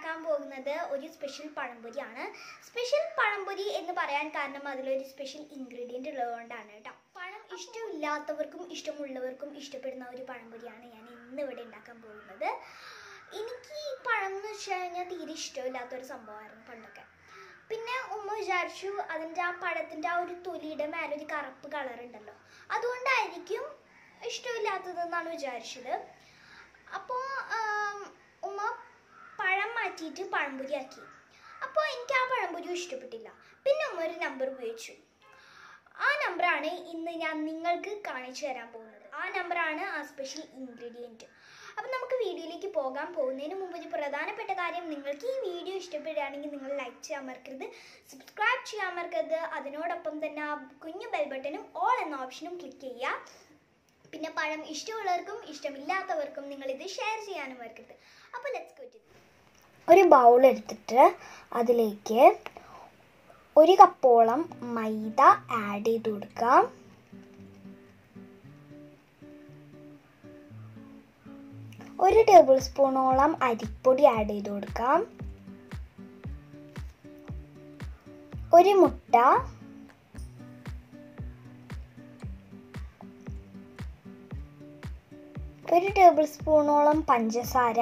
ഉണ്ടാക്കാൻ പോകുന്നത് ഒരു സ്പെഷ്യൽ പഴംപൊരിയാണ് സ്പെഷ്യൽ പഴംപൊരി എന്ന് പറയാൻ കാരണം അതിലൊരു സ്പെഷ്യൽ ഇൻഗ്രീഡിയൻറ്റ് ഉള്ളതുകൊണ്ടാണ് കേട്ടോ പഴം ഇഷ്ടമില്ലാത്തവർക്കും ഇഷ്ടമുള്ളവർക്കും ഇഷ്ടപ്പെടുന്ന ഒരു പഴംപൊരിയാണ് ഞാൻ ഇന്ന് ഇവിടെ ഉണ്ടാക്കാൻ പോകുന്നത് എനിക്ക് ഈ പഴം എന്ന് വെച്ച് കഴിഞ്ഞാൽ തീരെ ഇഷ്ടമില്ലാത്തൊരു സംഭവമായിരുന്നു പണ്ടൊക്കെ പിന്നെ ഉമ്മ വിചാരിച്ചു അതിൻ്റെ ആ പഴത്തിൻ്റെ ആ ഒരു തൊലിയുടെ മേലെ ഒരു കറുപ്പ് കളർ ഉണ്ടല്ലോ അതുകൊണ്ടായിരിക്കും ഇഷ്ടമില്ലാത്തതെന്നാണ് വിചാരിച്ചത് അപ്പോൾ ഉമ്മ പഴം മാറ്റിയിട്ട് പഴംപൊരി ആക്കി അപ്പോൾ എനിക്ക് ആ പഴംപൊരി ഇഷ്ടപ്പെട്ടില്ല പിന്നെ ഉമ്മ ഒരു നമ്പർ ഉപയോഗിച്ചു ആ നമ്പറാണ് ഇന്ന് ഞാൻ നിങ്ങൾക്ക് കാണിച്ചു തരാൻ പോകുന്നത് ആ നമ്പറാണ് ആ സ്പെഷ്യൽ ഇൻഗ്രീഡിയൻറ്റ് അപ്പം നമുക്ക് വീഡിയോയിലേക്ക് പോകാൻ പോകുന്നതിന് മുമ്പ് ഒരു പ്രധാനപ്പെട്ട കാര്യം നിങ്ങൾക്ക് ഈ വീഡിയോ ഇഷ്ടപ്പെടുകയാണെങ്കിൽ നിങ്ങൾ ലൈക്ക് ചെയ്യാൻ മറക്കരുത് സബ്സ്ക്രൈബ് ചെയ്യാൻ മറക്കരുത് അതിനോടൊപ്പം തന്നെ ആ കുഞ്ഞു ബെൽ ബട്ടണും ഓൾ എന്ന ഓപ്ഷനും ക്ലിക്ക് ചെയ്യുക പിന്നെ പഴം ഇഷ്ടമുള്ളവർക്കും ഇഷ്ടമില്ലാത്തവർക്കും നിങ്ങളിത് ഷെയർ ചെയ്യാനും മറക്കരുത് അപ്പോൾ ലെറ്റ്സ് ഗോ ടു ഒരു ബൗൾ എടുത്തിട്ട് അതിലേക്ക് ഒരു കപ്പോളം മൈദ ആഡ് ചെയ്ത് കൊടുക്കാം ഒരു ടേബിൾ സ്പൂണോളം അരിപ്പൊടി ആഡ് ചെയ്ത് കൊടുക്കാം ഒരു മുട്ട ഒരു ടേബിൾ സ്പൂണോളം പഞ്ചസാര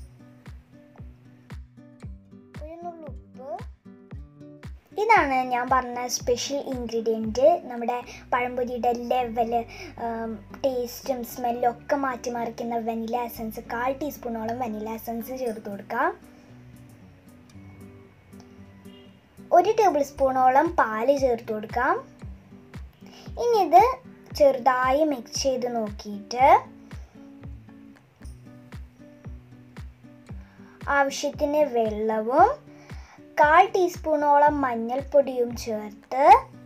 ഒരു നുള്ളുപ്പ് ഇതാണ് ഞാൻ പറഞ്ഞ സ്പെഷ്യൽ ഇൻഗ്രീഡിയൻറ്റ് നമ്മുടെ പഴംപൊരിയുടെ ലെവല് ടേസ്റ്റും സ്മെല്ലും ഒക്കെ മാറ്റിമറിക്കുന്ന വെനില എസൻസ് കാൽ ടീസ്പൂണോളം വെനില എസൻസ് ചേർത്ത് കൊടുക്കാം ഒരു ടേബിൾ സ്പൂണോളം പാല് ചേർത്ത് കൊടുക്കാം ഇനി ഇത് ചെറുതായി മിക്സ് ചെയ്ത് നോക്കിയിട്ട് ആവശ്യത്തിന് വെള്ളവും കാൽ ടീസ്പൂണോളം മഞ്ഞൾപ്പൊടിയും ചേർത്ത്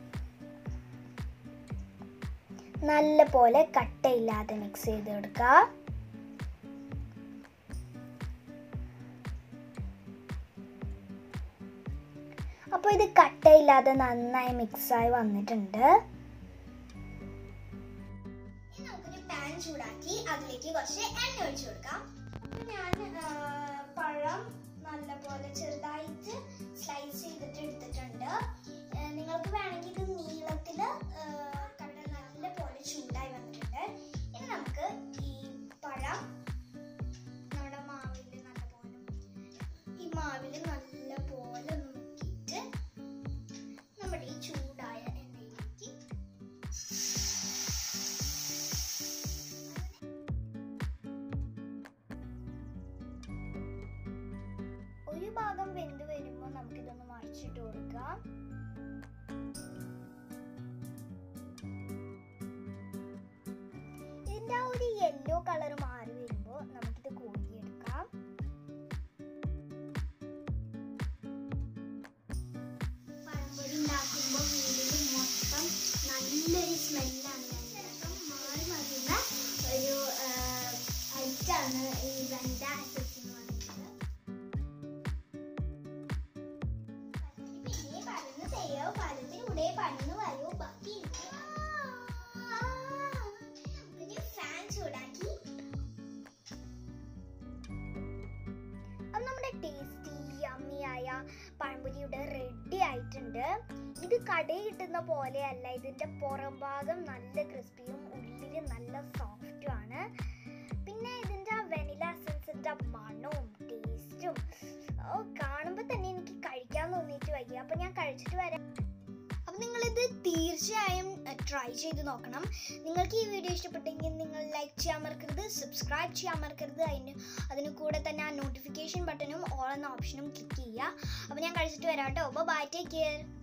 നല്ല പോലെ കട്ടയില്ലാതെ മിക്സ് ചെയ്തെടുക്കുക അപ്പോൾ ഇത് കട്ടയില്ലാതെ നന്നായി മിക്സായി വന്നിട്ടുണ്ട് നമുക്കൊരു പാൻ ചൂടാക്കി അതിലേക്ക് കുറച്ച് എണ്ണ ഒഴിച്ചു കൊടുക്കാം ഞാൻ പഴം നല്ലപോലെ ചെറുതായിട്ട് സ്ലൈസ് ചെയ്തിട്ട് എടുത്തിട്ടുണ്ട് നിങ്ങൾക്ക് വേണമെങ്കിൽ ഇത് നീളത്തിൽ കണ്ട നല്ല പോലെ ചൂടായി വന്നിട്ടുണ്ട് ഇനി നമുക്ക് ഈ പഴം നമ്മുടെ മാവിൽ നല്ലപോലെ ഈ മാവിൽ നല്ല പോലെ ഒന്ന് മുക്കിയിട്ട് നമ്മുടെ ഈ ചൂടായ എണ്ണയിലേക്ക് ഒരു ഭാഗം വെന്ത് വരുമ്പോൾ നമുക്കിതൊന്ന് മറിച്ചിട്ട് കൊടുക്കാം ഇതിന്റെ ആ ഒരു യെല്ലോ കളർ മാറി വരുമ്പോൾ നമുക്കിത് കോരിയെടുക്കാം പഴംപൊരി ഉണ്ടാക്കുമ്പോൾ വീടിന് മൊത്തം നല്ലൊരു സ്മെല്ലാണ് വരുന്നത് മാറി മറിയുന്ന ഒരു ഐറ്റാണ് ഈ വെണ്ട എസൻസ് എന്ന് പറയുന്നത് പിന്നെ പരന്ന് ചെയ്യോ പരത്തിലൂടെ പരന്ന് വരൂ ബാക്കി ഫാൻ ചൂടാക്കി അപ്പം നമ്മുടെ ടേസ്റ്റി യമ്മിയായ പഴംപൊരി ഇവിടെ റെഡി ആയിട്ടുണ്ട് ഇത് കടയിൽ കിട്ടുന്ന പോലെയല്ല ഇതിൻ്റെ പുറം ഭാഗം നല്ല ക്രിസ്പിയും ഉള്ളിൽ നല്ല സോഫ്റ്റും ആണ് പിന്നെ ഇതിൻ്റെ ആ വെനില എസൻസിൻ്റെ മണവും ടേസ്റ്റും ഓ കാണുമ്പോൾ തന്നെ എനിക്ക് കഴിക്കാൻ തോന്നിയിട്ട് വയ്യ അപ്പം ഞാൻ കഴിച്ചിട്ട് വരാം അപ്പം നിങ്ങളിത് തീർച്ചയായും ട്രൈ ചെയ്ത് നോക്കണം നിങ്ങൾക്ക് ഈ വീഡിയോ ഇഷ്ടപ്പെട്ടെങ്കിൽ നിങ്ങൾ ലൈക്ക് ചെയ്യാൻ മറക്കരുത് സബ്സ്ക്രൈബ് ചെയ്യാൻ മറക്കരുത് അതിന് അതിന് കൂടെ തന്നെ ആ നോട്ടിഫിക്കേഷൻ ബട്ടണും ഓൾ എന്ന ഓപ്ഷനും ക്ലിക്ക് ചെയ്യുക അപ്പോൾ ഞാൻ കഴിച്ചിട്ട് വരാം കേട്ടോ അപ്പോൾ ബൈ ടേക്ക് കെയർ